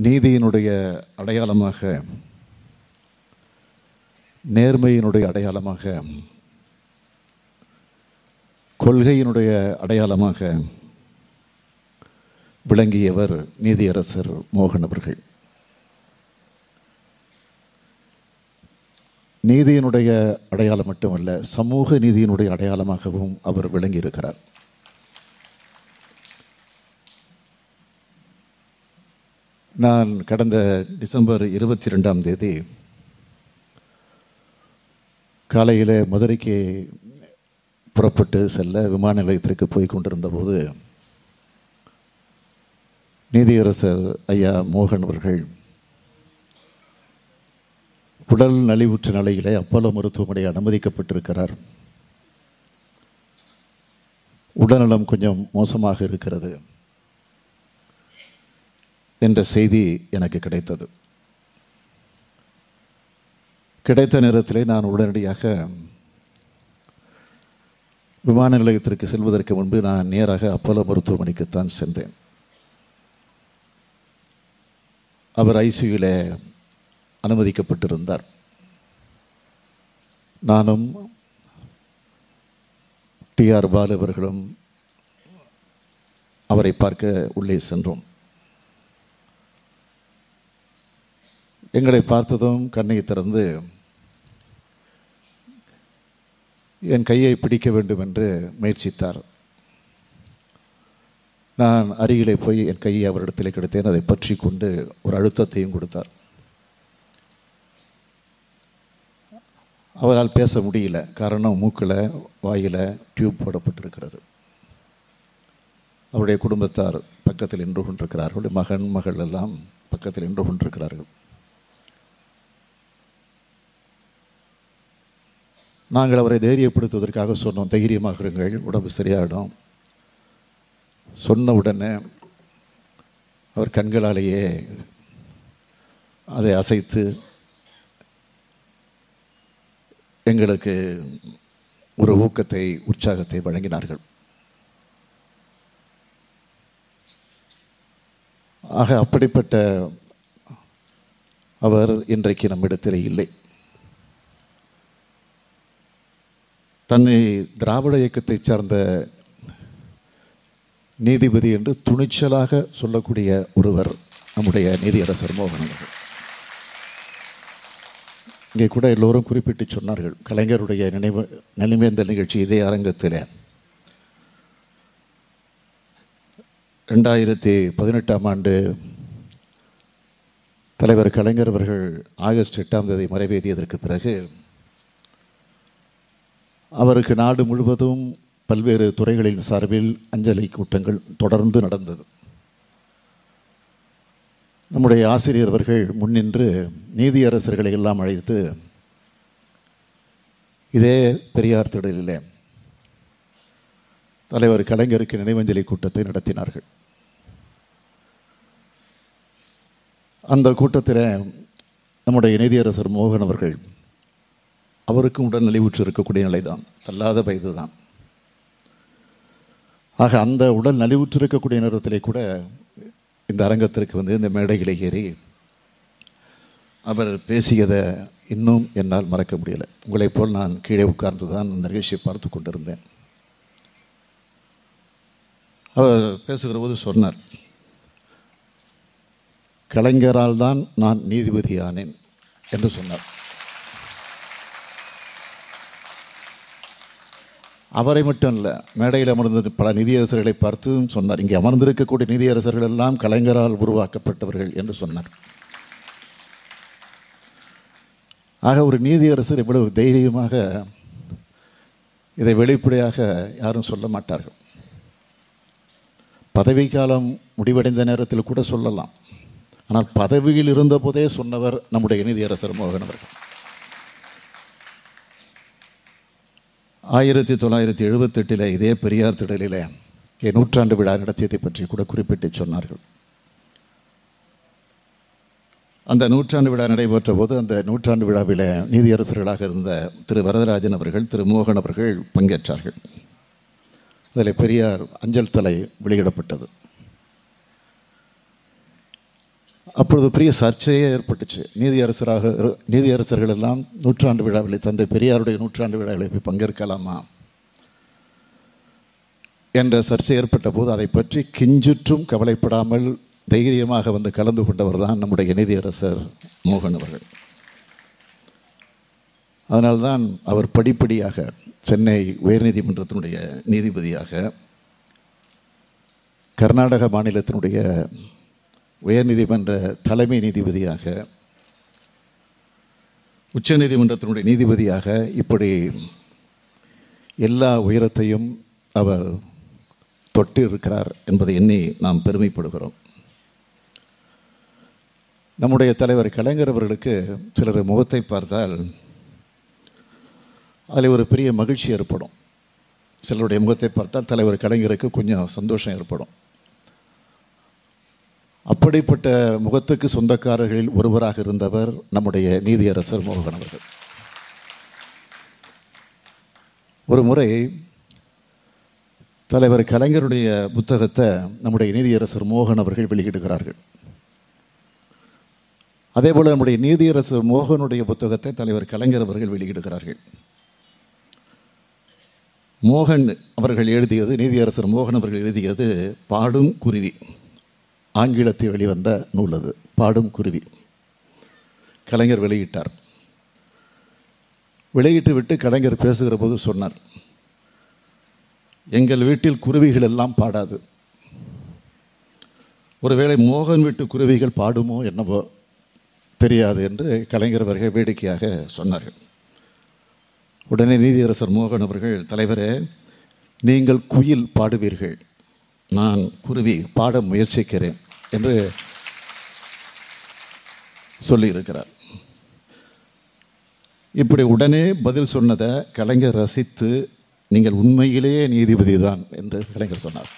நீதியினுடைய அடையாளமாக நேர்மையினுடைய அடையாளமாக கொள்கையினுடைய அடையாளமாக விளங்கியவர் நீதியரசர் மோகன் அவர்கள் நீதியினுடைய அடையாளம் மட்டுமல்ல சமூக நீதியினுடைய அடையாளமாகவும் அவர் விளங்கியிருக்கிறார் நான் கடந்த டிசம்பர் இருபத்தி ரெண்டாம் தேதி காலையில் மதுரைக்கு புறப்பட்டு செல்ல விமான நிலையத்திற்கு போய் கொண்டிருந்த போது நீதியரசர் ஐயா மோகன் அவர்கள் உடல் நலிவுற்ற நிலையிலே அப்போலோ மருத்துவமனை அனுமதிக்கப்பட்டிருக்கிறார் உடல்நலம் கொஞ்சம் மோசமாக இருக்கிறது என்ற செய்தி எனக்கு கிடைத்தது கிடைத்த நேரத்திலே நான் உடனடியாக விமான நிலையத்திற்கு செல்வதற்கு முன்பு நான் நேராக அப்போலோ மருத்துவமனைக்குத்தான் சென்றேன் அவர் ஐசியூவில் அனுமதிக்கப்பட்டிருந்தார் நானும் டிஆர் பாலு அவர்களும் அவரை பார்க்க உள்ளே சென்றோம் எங்களை பார்த்ததும் கண்ணை திறந்து என் கையை பிடிக்க வேண்டும் என்று முயற்சித்தார் நான் அருகிலே போய் என் கையை அவரிடத்தில் கிடைத்தேன் அதை பற்றி கொண்டு ஒரு அழுத்தத்தையும் கொடுத்தார் அவரால் பேச முடியல காரணம் மூக்கில் வாயில் டியூப் போடப்பட்டிருக்கிறது அவருடைய குடும்பத்தார் பக்கத்தில் நின்று கொண்டிருக்கிறார்கள் மகன் மகள் எல்லாம் பக்கத்தில் நின்று கொண்டிருக்கிறார்கள் நாங்கள் அவரை தைரியப்படுத்துவதற்காக சொன்னோம் தைரியமாக இருங்கள் உடம்பு சரியாயிடும் சொன்ன உடனே அவர் கண்களாலேயே அதை அசைத்து எங்களுக்கு ஒரு ஊக்கத்தை உற்சாகத்தை வழங்கினார்கள் ஆக அப்படிப்பட்ட அவர் இன்றைக்கு நம்மிடத்தில் இல்லை தன்னை திராவிட இயக்கத்தை சார்ந்த நீதிபதி என்று துணிச்சலாக சொல்லக்கூடிய ஒருவர் நம்முடைய நீதியரசர் மோகன் அவர்கள் இங்கே கூட எல்லோரும் குறிப்பிட்டு சொன்னார்கள் கலைஞருடைய நினைவு நினைவேந்தல் நிகழ்ச்சி இதே அரங்கத்தில் ரெண்டாயிரத்தி பதினெட்டாம் ஆண்டு தலைவர் கலைஞர் அவர்கள் ஆகஸ்ட் எட்டாம் தேதி மறைவேதியதற்கு பிறகு அவருக்கு நாடு முழுவதும் பல்வேறு துறைகளின் சார்பில் அஞ்சலி கூட்டங்கள் தொடர்ந்து நடந்தது நம்முடைய ஆசிரியர் அவர்கள் முன்னின்று நீதியரசர்களை எல்லாம் அழைத்து இதே பெரியார் திடலில் தலைவர் கலைஞருக்கு நினைவஞ்சலி கூட்டத்தை நடத்தினார்கள் அந்த கூட்டத்தில் நம்முடைய நீதியரசர் மோகன் அவர்கள் அவருக்கும் உடல் நலிவுற்று இருக்கக்கூடிய நிலைதான் தள்ளாத வயது தான் ஆக அந்த உடல் நலிவுற்று இருக்கக்கூடிய நேரத்திலே கூட இந்த அரங்கத்திற்கு வந்து இந்த மேடைகளை ஏறி அவர் பேசியதை இன்னும் என்னால் மறக்க முடியலை உங்களைப் போல் நான் கீழே உட்கார்ந்து தான் அந்த நிகழ்ச்சியை பார்த்து கொண்டிருந்தேன் அவர் பேசுகிற போது சொன்னார் கலைஞரால் தான் நான் நீதிபதியானேன் என்று சொன்னார் அவரை மட்டும் இல்லை மேடையில் அமர்ந்த பல நிதியரசர்களை பார்த்தும் சொன்னார் இங்கே அமர்ந்திருக்கக்கூடிய நிதியரசர்கள் எல்லாம் கலைஞரால் உருவாக்கப்பட்டவர்கள் என்று சொன்னார் ஆக ஒரு நீதியரசர் இவ்வளவு தைரியமாக இதை வெளிப்படையாக யாரும் சொல்ல மாட்டார்கள் பதவிக்காலம் முடிவடைந்த நேரத்தில் கூட சொல்லலாம் ஆனால் பதவியில் இருந்தபோதே சொன்னவர் நம்முடைய நீதியரசர் மோகன் அவர்கள் ஆயிரத்தி தொள்ளாயிரத்தி எழுபத்தெட்டில் இதே பெரியார் திடலில் என் நூற்றாண்டு விழா நடத்தியதை பற்றி கூட குறிப்பிட்டு சொன்னார்கள் அந்த நூற்றாண்டு விழா நடைபெற்ற போது அந்த நூற்றாண்டு விழாவில் நீதியரசர்களாக இருந்த திரு வரதராஜன் அவர்கள் திரு மோகன் அவர்கள் பங்கேற்றார்கள் அதில் பெரியார் அஞ்சல் தலை வெளியிடப்பட்டது அப்பொழுது பெரிய சர்ச்சையே ஏற்பட்டுச்சு நீதியரசராக நீதியரசர்கள் எல்லாம் நூற்றாண்டு விழாவில் தந்தை பெரியாருடைய நூற்றாண்டு விழாவில் போய் பங்கேற்கலாமா என்ற சர்ச்சை ஏற்பட்ட போது அதை பற்றி கிஞ்சுற்றும் கவலைப்படாமல் தைரியமாக வந்து கலந்து கொண்டவர் தான் நம்முடைய நீதியரசர் மோகன் அவர்கள் அதனால்தான் அவர் படிப்படியாக சென்னை உயர்நீதிமன்றத்தினுடைய நீதிபதியாக கர்நாடக மாநிலத்தினுடைய உயர்நீதிமன்ற தலைமை நீதிபதியாக உச்சநீதிமன்றத்தினுடைய நீதிபதியாக இப்படி எல்லா உயரத்தையும் அவர் தொட்டு இருக்கிறார் என்பதை எண்ணி நாம் பெருமைப்படுகிறோம் நம்முடைய தலைவர் கலைஞர் அவர்களுக்கு சிலர் முகத்தை பார்த்தால் அதில் ஒரு பெரிய மகிழ்ச்சி ஏற்படும் சிலருடைய முகத்தை பார்த்தால் தலைவர் கலைஞருக்கு கொஞ்சம் சந்தோஷம் ஏற்படும் அப்படிப்பட்ட முகத்துக்கு சொந்தக்காரர்களில் ஒருவராக இருந்தவர் நம்முடைய நீதியரசர் மோகன் அவர்கள் ஒரு முறை தலைவர் கலைஞருடைய புத்தகத்தை நம்முடைய நீதியரசர் மோகன் அவர்கள் வெளியிடுகிறார்கள் அதே போல் நம்முடைய நீதியரசர் மோகனுடைய புத்தகத்தை தலைவர் கலைஞர் அவர்கள் வெளியிடுகிறார்கள் மோகன் அவர்கள் எழுதியது நீதியரசர் மோகன் அவர்கள் எழுதியது பாடும் குருவி ஆங்கிலத்தில் வெளிவந்த நூல் அது பாடும் குருவி கலைஞர் வெளியிட்டார் வெளியிட்டு விட்டு கலைஞர் பேசுகிற போது சொன்னார் எங்கள் வீட்டில் குருவிகள் எல்லாம் பாடாது ஒருவேளை மோகன் வீட்டு குருவிகள் பாடுமோ என்னவோ தெரியாது என்று கலைஞர் அவர்கள் வேடிக்கையாக சொன்னார்கள் உடனே நீதியரசர் மோகன் அவர்கள் தலைவரே நீங்கள் குயில் பாடுவீர்கள் நான் குருவி பாட முயற்சிக்கிறேன் என்று சொல்லியிருக்கிறார் இப்படி உடனே பதில் சொன்னதை கலைஞர் ரசித்து நீங்கள் உண்மையிலேயே நீதிபதி தான் என்று கலைஞர் சொன்னார்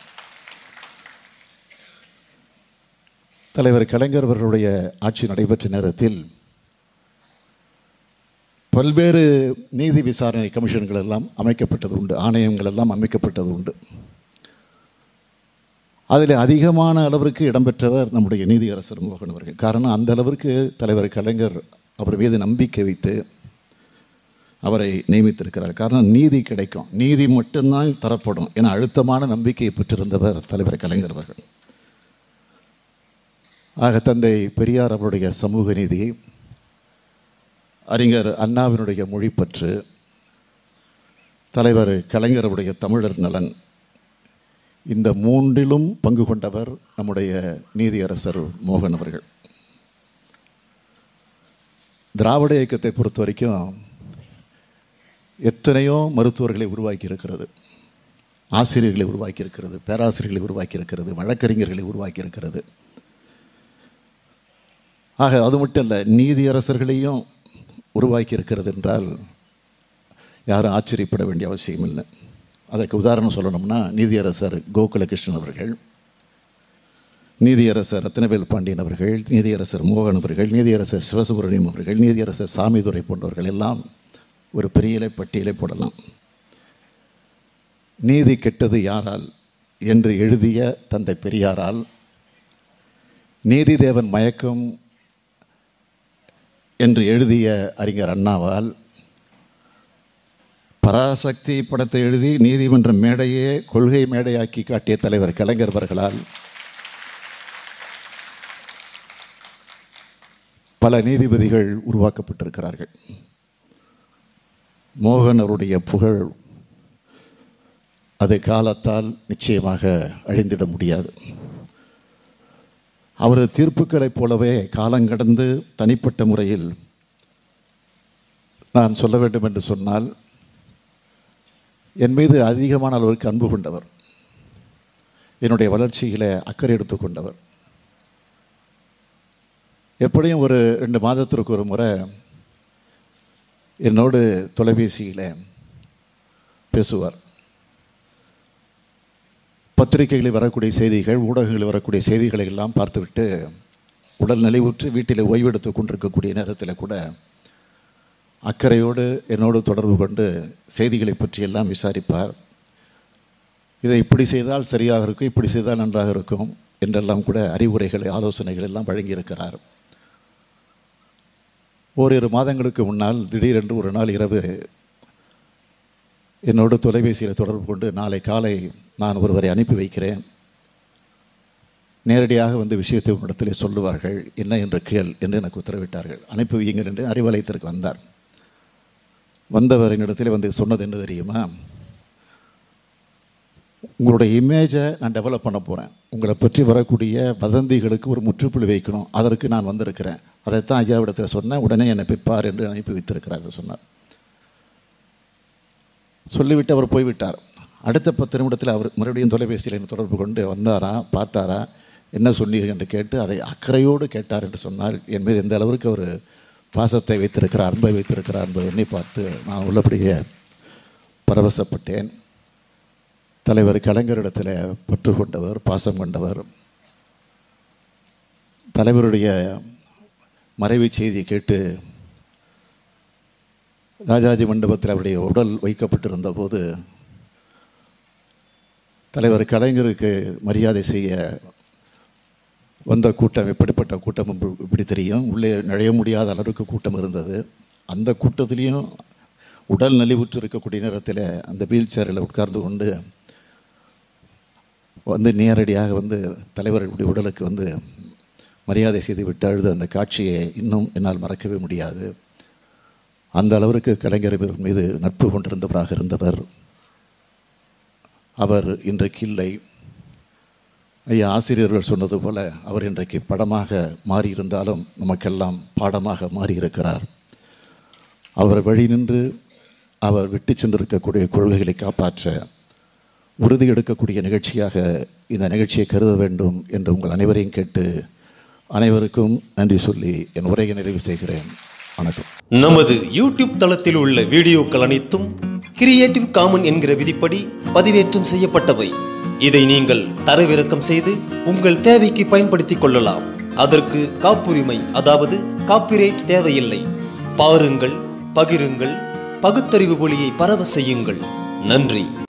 தலைவர் கலைஞர் அவர்களுடைய ஆட்சி நடைபெற்ற நேரத்தில் பல்வேறு நீதி விசாரணை கமிஷன்கள் எல்லாம் அமைக்கப்பட்டது உண்டு ஆணையங்கள் எல்லாம் அமைக்கப்பட்டது உண்டு அதில் அதிகமான அளவிற்கு இடம்பெற்றவர் நம்முடைய நீதியரசர் மோகன் அவர்கள் காரணம் அந்த அளவிற்கு தலைவர் கலைஞர் அவர் மீது நம்பிக்கை வைத்து அவரை நியமித்திருக்கிறார் காரணம் நீதி கிடைக்கும் நீதி மட்டும்தான் தரப்படும் என அழுத்தமான நம்பிக்கையை பெற்றிருந்தவர் தலைவர் கலைஞர் அவர்கள் ஆக தந்தை பெரியார் அவருடைய சமூக நீதி அறிஞர் அண்ணாவினுடைய மொழிப்பற்று தலைவர் கலைஞருடைய தமிழர் நலன் இந்த மூன்றிலும் பங்கு கொண்டவர் நம்முடைய நீதியரசர் மோகன் அவர்கள் திராவிட இயக்கத்தை பொறுத்த வரைக்கும் எத்தனையோ மருத்துவர்களை உருவாக்கி இருக்கிறது ஆசிரியர்களை உருவாக்கி இருக்கிறது பேராசிரியர்களை உருவாக்கி இருக்கிறது வழக்கறிஞர்களை உருவாக்கி இருக்கிறது ஆக அது மட்டும் இல்லை நீதியரசர்களையும் உருவாக்கி இருக்கிறது என்றால் யாரும் ஆச்சரியப்பட வேண்டிய அவசியம் இல்லை அதற்கு உதாரணம் சொல்லணும்னா நீதியரசர் கோகுலகிருஷ்ணன் அவர்கள் நீதியரசர் ரத்னவேல் பாண்டியன் அவர்கள் நீதியரசர் மோகன் அவர்கள் நீதியரசர் சிவசுப்ரமணியம் அவர்கள் நீதியரசர் சாமிதுரை போன்றவர்கள் எல்லாம் ஒரு பெரிய பட்டியலை போடலாம் நீதி கெட்டது யாரால் என்று எழுதிய தந்தை பெரியாரால் நீதிதேவன் மயக்கம் என்று எழுதிய அறிஞர் அண்ணாவால் பராசக்தி படத்தை எழுதி நீதிமன்ற மேடையே கொள்கை மேடையாக்கி காட்டிய தலைவர் கலைஞர் அவர்களால் பல நீதிபதிகள் உருவாக்கப்பட்டிருக்கிறார்கள் மோகன் அவருடைய புகழ் அது காலத்தால் நிச்சயமாக அழிந்திட முடியாது அவரது தீர்ப்புகளைப் போலவே காலங்கடந்து தனிப்பட்ட முறையில் நான் சொல்ல வேண்டும் என்று சொன்னால் என் மீது அதிகமான அளவிற்கு அன்பு கொண்டவர் என்னுடைய வளர்ச்சியில் அக்கறை எடுத்துக்கொண்டவர் எப்படியும் ஒரு ரெண்டு மாதத்திற்கு ஒரு முறை என்னோடு தொலைபேசியில் பேசுவார் பத்திரிகைகளில் வரக்கூடிய செய்திகள் ஊடகங்களில் வரக்கூடிய செய்திகளை எல்லாம் பார்த்துவிட்டு உடல் நலிவுற்று வீட்டில் ஓய்வெடுத்து கொண்டிருக்கக்கூடிய நேரத்தில் கூட அக்கறையோடு என்னோடு தொடர்பு கொண்டு செய்திகளை பற்றியெல்லாம் விசாரிப்பார் இதை இப்படி செய்தால் சரியாக இருக்கும் இப்படி செய்தால் நன்றாக இருக்கும் என்றெல்லாம் கூட அறிவுரைகளை ஆலோசனைகள் எல்லாம் வழங்கியிருக்கிறார் ஓரிரு மாதங்களுக்கு முன்னால் திடீரென்று ஒரு நாள் இரவு என்னோடு தொலைபேசியில் தொடர்பு கொண்டு நாளை காலை நான் ஒருவரை அனுப்பி வைக்கிறேன் நேரடியாக வந்து விஷயத்தை இடத்திலே சொல்லுவார்கள் என்ன என்று கேள் என்று எனக்கு உத்தரவிட்டார்கள் அனுப்பி வையுங்கள் என்று அறிவாலயத்திற்கு வந்தார் வந்தவர் என்னிடத்தில் வந்து சொன்னது என்ன தெரியுமா உங்களுடைய இமேஜை நான் டெவலப் பண்ண போகிறேன் உங்களை பற்றி வரக்கூடிய வதந்திகளுக்கு ஒரு முற்றுப்புள்ளி வைக்கணும் அதற்கு நான் வந்திருக்கிறேன் அதைத்தான் ஐயாவிடத்தில் சொன்னேன் உடனே என்னை பிப்பார் என்று அனுப்பி வைத்திருக்கிறார் சொன்னார் சொல்லிவிட்டு அவர் போய்விட்டார் அடுத்த பத்து நிமிடத்தில் அவர் மறுபடியும் தொலைபேசியில் என்னை தொடர்பு கொண்டு வந்தாரா பார்த்தாரா என்ன சொன்னீர்கள் என்று கேட்டு அதை அக்கறையோடு கேட்டார் என்று சொன்னால் என் மீது எந்த அளவிற்கு அவர் பாசத்தை வைத்திருக்கிறார் அன்பை வைத்திருக்கிறார் என்பதை எண்ணி பார்த்து நான் உள்ளபடியே பரவசப்பட்டேன் தலைவர் கலைஞரிடத்தில் பற்று கொண்டவர் பாசம் கொண்டவர் தலைவருடைய மறைவு செய்தியை கேட்டு ராஜாஜி மண்டபத்தில் அவருடைய உடல் வைக்கப்பட்டிருந்த போது தலைவர் கலைஞருக்கு மரியாதை செய்ய வந்த கூட்டம் எப்படிப்பட்ட கூட்டம் என்று இப்படி தெரியும் உள்ளே நுழைய முடியாத அளவுக்கு கூட்டம் இருந்தது அந்த கூட்டத்திலையும் உடல் நலிவுற்று இருக்கக்கூடிய நேரத்தில் அந்த வீல் சேரில் உட்கார்ந்து கொண்டு வந்து நேரடியாக வந்து தலைவர்களுடைய உடலுக்கு வந்து மரியாதை செய்து விட்டு அழுது அந்த காட்சியை இன்னும் என்னால் மறக்கவே முடியாது அந்த அளவிற்கு கலைஞர் மீது நட்பு கொண்டிருந்தவராக இருந்தவர் அவர் இன்றைக்கு இல்லை ஐயா ஆசிரியர்கள் சொன்னது போல அவர் இன்றைக்கு படமாக மாறியிருந்தாலும் நமக்கெல்லாம் பாடமாக மாறியிருக்கிறார் அவர் வழி நின்று அவர் விட்டு சென்றிருக்கக்கூடிய கொள்கைகளை காப்பாற்ற உறுதி எடுக்கக்கூடிய நிகழ்ச்சியாக இந்த நிகழ்ச்சியை கருத வேண்டும் என்று உங்கள் அனைவரையும் கேட்டு அனைவருக்கும் நன்றி சொல்லி என் உரையை நிறைவு செய்கிறேன் வணக்கம் நமது யூடியூப் தளத்தில் உள்ள வீடியோக்கள் அனைத்தும் கிரியேட்டிவ் காமன் என்கிற விதிப்படி பதிவேற்றம் செய்யப்பட்டவை இதை நீங்கள் தரவிறக்கம் செய்து உங்கள் தேவைக்கு பயன்படுத்திக் கொள்ளலாம் அதற்கு காப்புரிமை அதாவது காப்பிரைட் தேவையில்லை பாருங்கள் பகிருங்கள் பகுத்தறிவு ஒளியை பரவ செய்யுங்கள் நன்றி